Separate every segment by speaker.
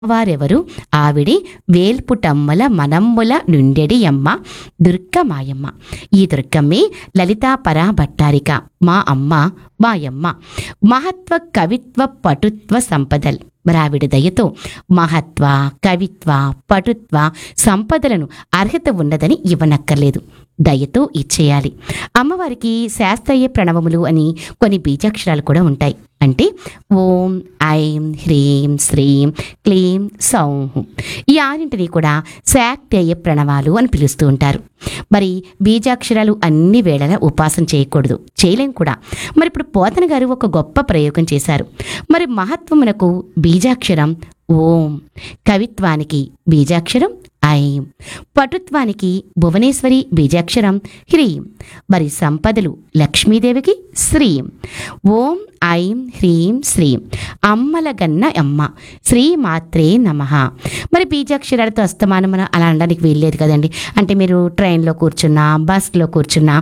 Speaker 1: వారెవరు ఆవిడి వేల్పుటమ్మల మనమ్ముల నుండెడి అమ్మ దుర్గమాయమ్మ ఈ దుర్గమ్మే లలితా పరాభట్టారిక మా అమ్మ మాయమ్మ మహత్వ కవిత్వ పటుత్వ సంపదల్ మరావిడ దయతో మహత్వ కవిత్వ పటుత్వ సంపదలను అర్హత ఉన్నదని ఇవ్వనక్కర్లేదు దయతో ఇచ్చేయాలి అమ్మవారికి శాస్త్రీయ ప్రణవములు అని కొన్ని బీజాక్షరాలు కూడా ఉంటాయి అంటే ఓం ఐం హ్రీం శ్రీం క్లీం సౌం ఈ ఆరింటిని కూడా శాక్తేయ ప్రణవాలు అని పిలుస్తూ ఉంటారు మరి బీజాక్షరాలు అన్ని వేళలా ఉపాసన చేయకూడదు చేయలేం కూడా మరి ఇప్పుడు పోతన గారు ఒక గొప్ప ప్రయోగం చేశారు మరి మహత్వమునకు బీజాక్షరం ఓం కవిత్వానికి బీజాక్షరం ఐం పటుత్వానికి భువనేశ్వరి బీజాక్షరం హ్రీం మరి సంపదలు లక్ష్మీదేవికి శ్రీం ఓం ఐం హ్రీం శ్రీం అమ్మలగన్న అమ్మ శ్రీ మాత్రే నమ మరి బీజాక్షరాలతో అస్తమానం మనం అలా అనడానికి వీల్లేదు కదండి అంటే మీరు ట్రైన్లో కూర్చున్నా బస్లో కూర్చున్నా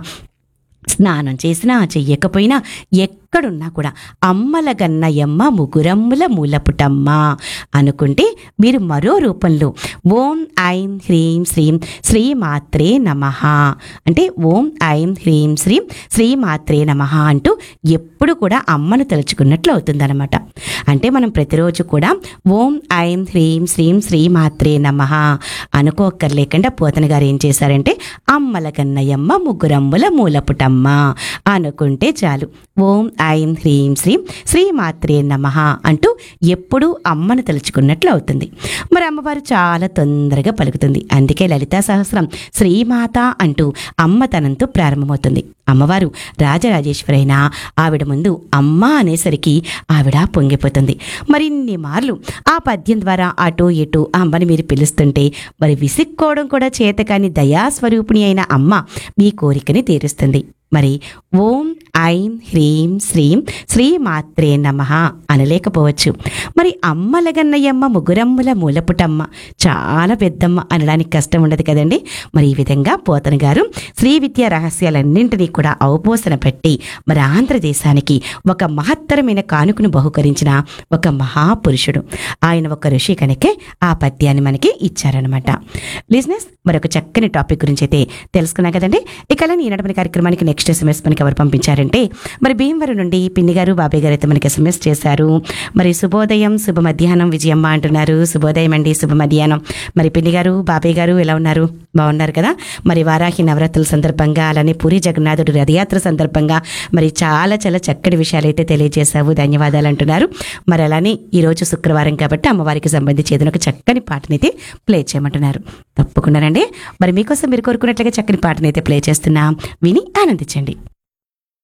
Speaker 1: స్నానం చేసినా చెయ్యకపోయినా ఎక్కడున్నా కూడా అమ్మల గన్నయమ్మ ముగురమ్ముల మూలపుటమ్మ అనుకుంటే మీరు మరో రూపంలో ఓం ఐం హ్రీం శ్రీం శ్రీ మాత్రే నమ అంటే ఓం ఐం హ్రీం శ్రీం శ్రీ మాత్రే నమ అంటూ ఎప్పుడు కూడా అమ్మను తలుచుకున్నట్లు అవుతుందన్నమాట అంటే మనం ప్రతిరోజు కూడా ఓం ఐం హ్రీం శ్రీం శ్రీ మాత్రే నమ అనుకోక్కర్లేకుండా పోతన గారు ఏం చేశారంటే అమ్మల కన్నయ్యమ్మ ముగ్గురమ్ముల మూలపుటమ్మ అనుకుంటే చాలు ఓం ఐం హ్రీం శ్రీం శ్రీ మాత్రే నమ అంటూ ఎప్పుడూ అమ్మను తలుచుకున్నట్లు అవుతుంది మరి అమ్మవారు చాలా తొందరగా పలుకుతుంది అందుకే లలితా సహస్రం శ్రీమాత అంటూ అమ్మతనంతో ప్రారంభమవుతుంది అమ్మవారు రాజరాజేశ్వరైనా ఆవిడ ముందు అమ్మ అనేసరికి ఆవిడ పొంగిపోతుంది మరిన్ని మార్లు ఆ పద్యం ద్వారా అటు ఇటు అమ్మని మీరు పిలుస్తుంటే మరి విసిక్కోవడం కూడా చేతకాని దయాస్వరూపిణి అయిన అమ్మ మీ కోరికని తీరుస్తుంది మరి ఓం ఐం హ్రీం శ్రీం శ్రీ మాత్రే నమ అనలేకపోవచ్చు మరి అమ్మలగన్నయ్యమ్మ ముగురమ్మల మూలపుటమ్మ చాలా పెద్దమ్మ అనడానికి కష్టం ఉండదు కదండి మరి ఈ విధంగా పోతన గారు శ్రీ విద్యా రహస్యాలన్నింటినీ కూడా అవపోసన పెట్టి మరి ఆంధ్రదేశానికి ఒక మహత్తరమైన కానుకను బహుకరించిన ఒక మహాపురుషుడు ఆయన ఒక ఋషి కనుకే ఆ పద్యాన్ని మనకి ఇచ్చారనమాట లిజినెస్ మరొక చక్కని టాపిక్ గురించి అయితే తెలుసుకున్నాం కదండి ఇక అలానే ఈనాటి మన కార్యక్రమానికి నెక్స్ట్ ఎస్ఎంఎస్ మనకి ఎవరు పంపించారంటే మరి భీమవరం నుండి పిన్ని గారు బాబాయ్ గారు అయితే మనకి ఎస్ఎంఎస్ చేశారు మరి శుభోదయం శుభ మధ్యాహ్నం విజయమ్మ అంటున్నారు శుభోదయం అండి శుభ మధ్యాహ్నం మరి పిన్ని గారు బాబాయ్ గారు ఎలా ఉన్నారు బాగున్నారు కదా మరి వారాహి నవరాత్రుల సందర్భంగా అలానే పూరి జగన్నాథుడు రథయాత్ర సందర్భంగా మరి చాలా చాలా చక్కటి విషయాలు అయితే తెలియజేశావు ధన్యవాదాలు అంటున్నారు మరి అలానే ఈరోజు శుక్రవారం కాబట్టి అమ్మవారికి సంబంధించి ఏదైనా ఒక చక్కని పాటనైతే ప్లే చేయమంటున్నారు తప్పకుండానండి మరి మీకోసం మీరు కోరుకున్నట్లుగా చక్కని పాటనైతే ప్లే చేస్తున్నా విని ఆనందించండి